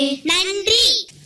நன்றி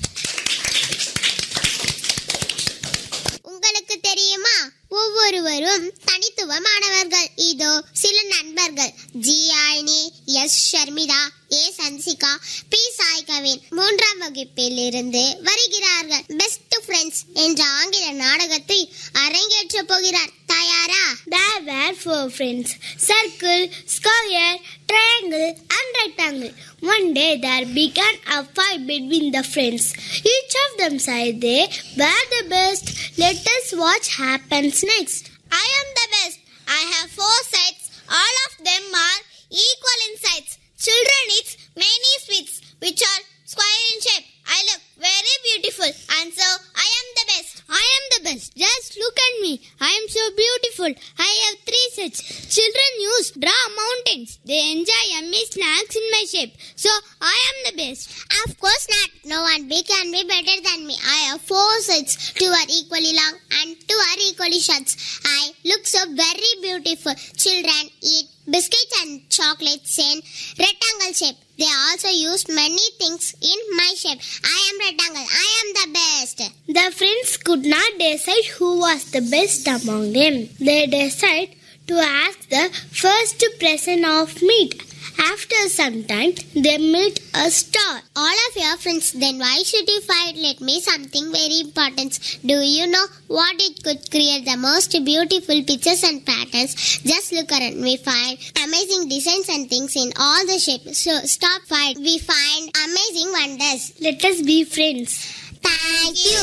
உங்களுக்கு தெரியுமா ஒவ்வொருவரும் தனித்துவமானவர்கள் இதோ சில நண்பர்கள் G Ayini S Sharmitha A Sanchika P Sai Kavin மூன்றாம் வகுப்பில் இருந்து வருகிறார்கள் பெஸ்ட் ஃப்ரெண்ட்ஸ் என்ற ஆங்கில நாடகத்தை அரங்கேற்ற போகிறார் தயாரா There were four friends circle, square, triangle, and rectangle. One day there began a fight between the friends. Each of them said they were the best. Let us watch happens next. I am the best. I have four sides. All of them are equal in size. Children eat many sweets which are square in shape. I look very beautiful and so I am the best. I am the best. Just look at me. I am so beautiful. I have three sets. Children use draw mountains. They enjoy yummy snacks in my shape. So I am the best. Of course not. No one big can be better than me. I have four sets. Two are equally long and two are equally short. I look so very beautiful. Children eat biscuits and chocolates in rectangle shape. They also use many things in my shape. I am rectangle. I am the best. The friends could not decide who was the best among them. They decided to ask the first present of meat. After some time, they met a star. All of your friends, then why should you fight? Let me something very important. Do you know what it could create the most beautiful pictures and patterns? Just look around. We find amazing designs and things in all the shapes. So stop fight. We find amazing wonders. Let us be friends. Thank you.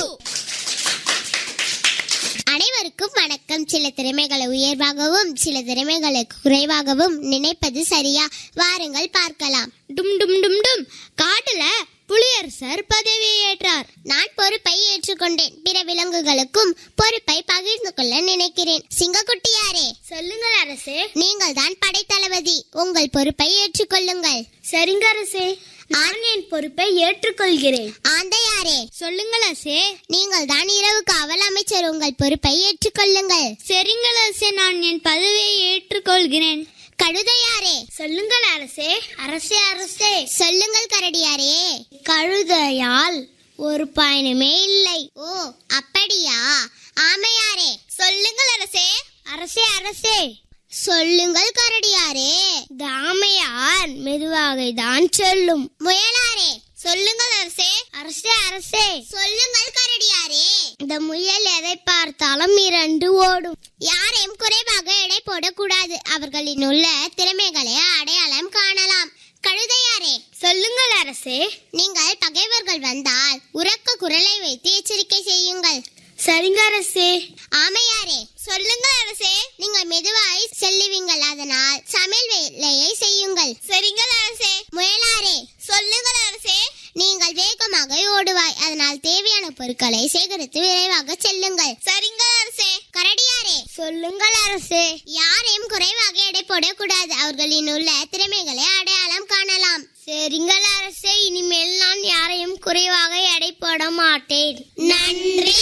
அனைவருக்கும் வணக்கம் சில திறமைகளை உயர்வாகவும் சில திறமைகளை குறைவாகவும் நினைப்பது சரியா வாருங்கள் பார்க்கலாம் டும் டும் டும் டும் காட்டுல புலியரசர் பதவியை ஏற்றார் நான் பொறுப்பை ஏற்றுக்கொண்டேன் பிற விலங்குகளுக்கும் பொறுப்பை பகிர்ந்து கொள்ள நினைக்கிறேன் சிங்கக்குட்டியாரே சொல்லுங்கள் அரசே நீங்கள் தான் படைத்தளபதி உங்கள் பொறுப்பை ஏற்றுக்கொள்ளுங்கள் சரிங்க அரசே நான் என் பொறுப்பை ஏற்றுக்கொள்கிறேன் ஆந்தையாரே சொல்லுங்கள் அரசே நீங்கள் தான் இரவு காவல் அமைச்சர் உங்கள் பொறுப்பை ஏற்றுக்கொள்ளுங்கள் சரிங்கள் அரசே நான் என் பதவியை ஏற்றுக்கொள்கிறேன் கழுதையாரே சொல்லுங்கள் அரசே அரசே அரசே சொல்லுங்கள் கரடியாரே கழுதையால் ஒரு பயனுமே இல்லை ஓ அப்படியா ஆமையாரே சொல்லுங்கள் அரசே அரசே அரசே சொல்லுங்கள் கரடியாரே தாமையார் மெதுவாக தான் சொல்லும் முயலாரே சொல்லுங்கள் அரசே அரசே அரசே சொல்லுங்கள் கரடியாரே இந்த முயல் எதை பார்த்தாலும் இரண்டு ஓடும் யாரையும் குறைவாக எடை போடக்கூடாது அவர்களின் உள்ள திறமைகளை அடையாளம் காணலாம் கழுதையாரே சொல்லுங்கள் அரசே நீங்கள் பகைவர்கள் வந்தால் உரக்க குரலை வைத்து எச்சரிக்கை செய்யுங்கள் சரிங்க அரசே ஆமையாரே சொல்லுங்கள் அரசே நீங்கள் மெதுவாய் செல்லுவீங்கள் அதனால் சமையல் வேலையை செய்யுங்கள் சரிங்கள் அரசே முயலாரே சொல்லுங்கள் அரசே நீங்கள் வேகமாக ஓடுவாய் அதனால் தேவையான பொருட்களை சேகரித்து விரைவாக செல்லுங்கள் சரிங்கள் அரசே கரடியாரே சொல்லுங்கள் அரசே யாரையும் குறைவாக எடை போடக்கூடாது அவர்களின் உள்ள திறமைகளை அடையாளம் காணலாம் சரிங்கள் அரசே இனிமேல் நான் யாரையும் குறைவாக எடை போட மாட்டேன் நன்றி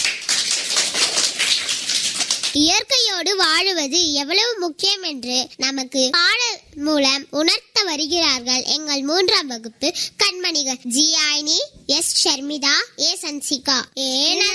இயற்கையோடு வாழுவது எவ்வளவு முக்கியம் என்று நமக்கு பாடல் மூலம் உணர்த்த வருகிறார்கள் எங்கள் மூன்றாம் வகுப்பு கண்மணிகள் G Ayini S Sharmitha A Sanchika A